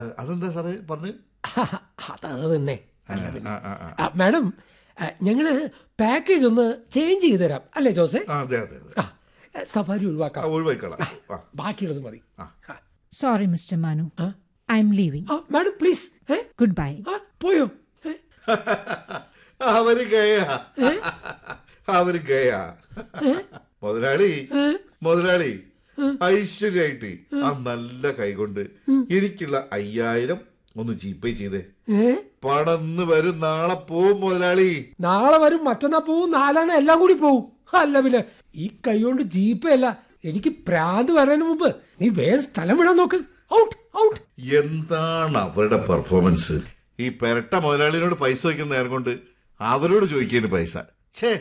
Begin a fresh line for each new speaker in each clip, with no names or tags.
അതെന്താ സാറേ പറഞ്ഞു
അത് തന്നെ അല്ല പിന്നെ
ആ, ആ, ആ.
ആ, മാഡം ആ, ഞങ്ങള് പാക്കേജ് ഒന്ന് ചേഞ്ച് ചെയ്ത് തരാം അല്ലേ ജോസെ
ആ അതെ അതെ അതെ
ആ സഫാരി
ആ
ഒഴിവാക്കാം
ഒഴിവായിക്കളാം ആ
ബാക്കിയുള്ളത് മതി
ആ.
ആ.
Sorry, Mr. Manu.
Huh?
I'm leaving.
ആ മാഡം പ്ലീസ് ഏ
Goodbye.
ആ പോയോ ഏ?
അവര് ഗയാ അവര് ഗയാ മുതലാളി മുതലാളി ഐശ്വര്യായിട്ട് ആ നല്ല കൈകൊണ്ട് എനിക്കുള്ള അയ്യായിരം ഒന്ന് ജീപ്പേ ചെയ്തേ
ഏ
പണന്ന് വരും നാളെ പോവും മുതലാളി
നാളെ വരും മറ്റന്നാ പോവും നാലാന്ന എല്ലാം കൂടി പോവും അല്ല പിന്നെ ഈ കൈ കൊണ്ട് ജീപ്പേ അല്ല എനിക്ക് പ്രാന്ത് വരാന് മുമ്പ് നീ വേറെ സ്ഥലം വിടാൻ നോക്ക് ഔട്ട് ഔട്ട്
എന്താണ് അവരുടെ പെർഫോമൻസ് ഈ പെരട്ട മുതലാളിനോട് പൈസ വയ്ക്കുന്ന നേരം കൊണ്ട് അവരോട് ചോദിക്കേണ്ട പൈസ ഛേ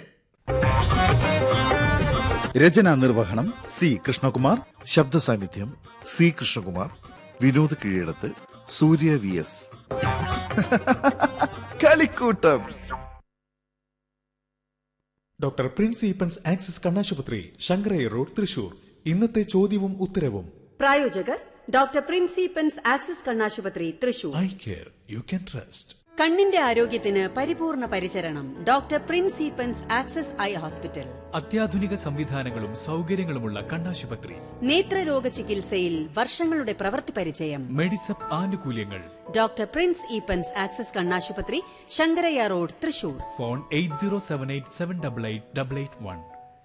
രചനാ നിർവഹണം സി കൃഷ്ണകുമാർ
ശബ്ദ സാന്നിധ്യം C Krishnakumar Vinod Keezhadath Surya V S
കളിക്കൂട്ടം
ഡോക്ടർ പ്രിൻസ് ഈപ്പൻസ് ആക്സിസ് കണ്ണാശുപത്രി ശങ്കരയ റോഡ് തൃശൂർ ഇന്നത്തെ ചോദ്യവും ഉത്തരവും
പ്രായോജകർ ഡോക്ടർ പ്രിൻസിപ്പൻസ് ആക്സിസ് കണ്ണാശുപത്രി Thrissur
eye care you can trust
കണ്ണിന്റെ ആരോഗ്യത്തിന് പരിപൂർണ പരിചരണം doctor Prince Eapen's Axis eye hospital
അത്യാധുനിക സംവിധാനങ്ങളും സൗകര്യങ്ങളുമുള്ള കണ്ണാശുപത്രി
നേത്രരോഗ ചികിത്സയിൽ വർഷങ്ങളുടെ പ്രവൃത്തി പരിചയം
മെഡിസപ്പ് ആനുകൂല്യങ്ങൾ
ഡോക്ടർ പ്രിൻസ് ഈപ്പൻസ് ആക്സിസ് കണ്ണാശുപത്രി Shankaraiah road Thrissur
phone eight zero seven eight seven double eight double eight one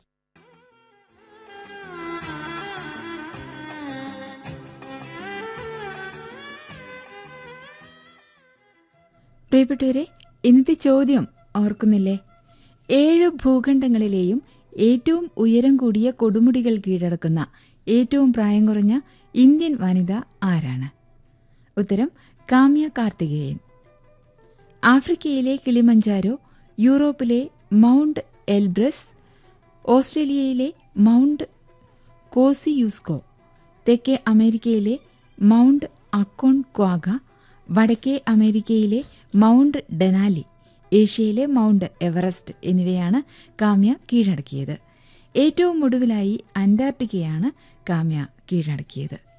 പ്രിയപ്പെട്ടവരെ ഇന്നത്തെ ചോദ്യം ഓർക്കുന്നില്ലേ ഏഴ് ഭൂഖണ്ഡങ്ങളിലെയും ഏറ്റവും ഉയരം കൂടിയ കൊടുമുടികൾ കീഴടക്കുന്ന ഏറ്റവും പ്രായം കുറഞ്ഞ ഇന്ത്യൻ വനിത ആരാണ് ഉത്തരം കാമ്യ കാർത്തികേയൻ ആഫ്രിക്കയിലെ കിളിമഞ്ചാരോ യൂറോപ്പിലെ മൗണ്ട് എൽബ്രസ് ഓസ്ട്രേലിയയിലെ മൗണ്ട് കോസിയൂസ്കോ തെക്കേ അമേരിക്കയിലെ മൗണ്ട് അക്കോൺ ക്വാഗ വടക്കേ അമേരിക്കയിലെ മൗണ്ട് ഡെനാലി ഏഷ്യയിലെ മൗണ്ട് എവറസ്റ്റ് എന്നിവയാണ് കാമ്യ കീഴടക്കിയത് ഏറ്റവും ഒടുവിലായി അന്റാർട്ടിക്കയാണ് കാമ്യ കീഴടക്കിയത്